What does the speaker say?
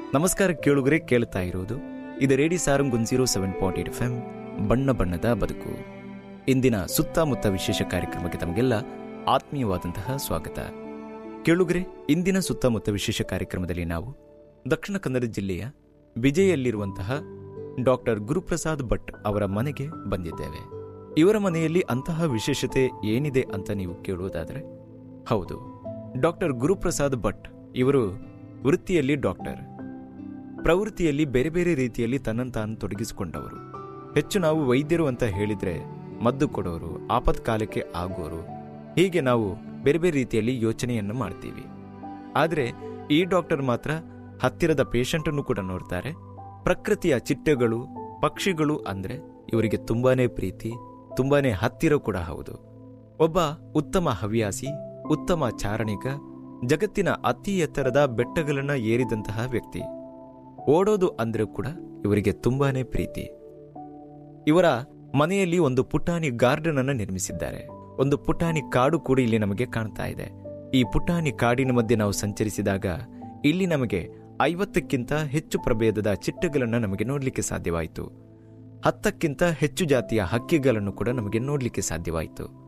ನಮಸ್ಕಾರ ಕೇಳುಗರೆ ಕೇಳ್ತಾ ಇರೋದು ಇದು radio Sarang one zero seven point eight F M ಬಣ್ಣ ಬಣ್ಣದ ಬದುಕು ಇಂದಿನ ಸುತ್ತಮುತ್ತ ವಿಶೇಷ ಕಾರ್ಯಕ್ರಮಕ್ಕೆ ತಮಗೆಲ್ಲ ಆತ್ಮೀಯವಾದಂತಹ ಸ್ವಾಗತ ಕೇಳುಗರೆ ಇಂದಿನ ಸುತ್ತಮುತ್ತ ವಿಶೇಷ ಕಾರ್ಯಕ್ರಮದಲ್ಲಿ ನಾವು ದಕ್ಷಿಣ ಕನ್ನಡ ಜಿಲ್ಲೆಯ ವಿಜಯಲ್ಲಿರುವಂತಹ ಡಾಕ್ಟರ್ ಗುರುಪ್ರಸಾದ್ ಭಟ್ ಅವರ ಮನೆಗೆ ಬಂದಿದ್ದೇವೆ ಇವರ ಮನೆಯಲ್ಲಿ ಅಂತಹ ವಿಶೇಷತೆ ಏನಿದೆ ಅಂತ ನೀವು ಕೇಳುವುದಾದರೆ ಹೌದು ಡಾಕ್ಟರ್ ಗುರುಪ್ರಸಾದ್ ಭಟ್ ಇವರು ವೃತ್ತಿಯಲ್ಲಿ ಡಾಕ್ಟರ್ ಪ್ರವೃತ್ತಿಯಲ್ಲಿ ಬೇರೆ ಬೇರೆ ರೀತಿಯಲ್ಲಿ ತನ್ನನ್ನು ತಾನು ತೊಡಗಿಸಿಕೊಂಡವರು ಹೆಚ್ಚು ನಾವು ವೈದ್ಯರು ಅಂತ ಹೇಳಿದ್ರೆ ಮದ್ದು ಕೊಡೋರು ಆಪತ್ಕಾಲಕ್ಕೆ ಆಗೋರು ಹೀಗೆ ನಾವು ಬೇರೆ ಬೇರೆ ರೀತಿಯಲ್ಲಿ ಯೋಚನೆಯನ್ನು ಮಾಡ್ತೀವಿ ಆದರೆ ಈ ಡಾಕ್ಟರ್ ಮಾತ್ರ ಹತ್ತಿರದ ಪೇಷಂಟನ್ನು ಕೂಡ ನೋಡ್ತಾರೆ ಪ್ರಕೃತಿಯ ಚಿಟ್ಟೆಗಳು ಪಕ್ಷಿಗಳು ಅಂದ್ರೆ ಇವರಿಗೆ ತುಂಬಾನೇ ಪ್ರೀತಿ ತುಂಬಾನೇ ಹತ್ತಿರ ಕೂಡ ಹೌದು ಒಬ್ಬ ಉತ್ತಮ ಹವ್ಯಾಸಿ ಉತ್ತಮ ಚಾರಣಿಕ ಜಗತ್ತಿನ ಅತಿ ಎತ್ತರದ ಬೆಟ್ಟಗಳನ್ನ ಏರಿದಂತಹ ವ್ಯಕ್ತಿ ಓಡೋದು ಅಂದ್ರೆ ಕೂಡ ಇವರಿಗೆ ತುಂಬಾನೇ ಪ್ರೀತಿ ಇವರ ಮನೆಯಲ್ಲಿ ಒಂದು ಪುಟಾಣಿ ಗಾರ್ಡನ್ ಅನ್ನು ನಿರ್ಮಿಸಿದ್ದಾರೆ ಒಂದು ಪುಟಾಣಿ ಕಾಡು ಕೂಡ ಇಲ್ಲಿ ನಮಗೆ ಕಾಣ್ತಾ ಇದೆ ಈ ಪುಟಾಣಿ ಕಾಡಿನ ಮಧ್ಯೆ ನಾವು ಸಂಚರಿಸಿದಾಗ ಇಲ್ಲಿ ನಮಗೆ ಐವತ್ತಕ್ಕಿಂತ ಹೆಚ್ಚು ಪ್ರಭೇದದ ಚಿಟ್ಟೆಗಳನ್ನು ನಮಗೆ ನೋಡಲಿಕ್ಕೆ ಸಾಧ್ಯವಾಯಿತು ಹತ್ತಕ್ಕಿಂತ ಹೆಚ್ಚು ಜಾತಿಯ ಹಕ್ಕಿಗಳನ್ನು ಕೂಡ ನಮಗೆ ನೋಡಲಿಕ್ಕೆ ಸಾಧ್ಯವಾಯಿತು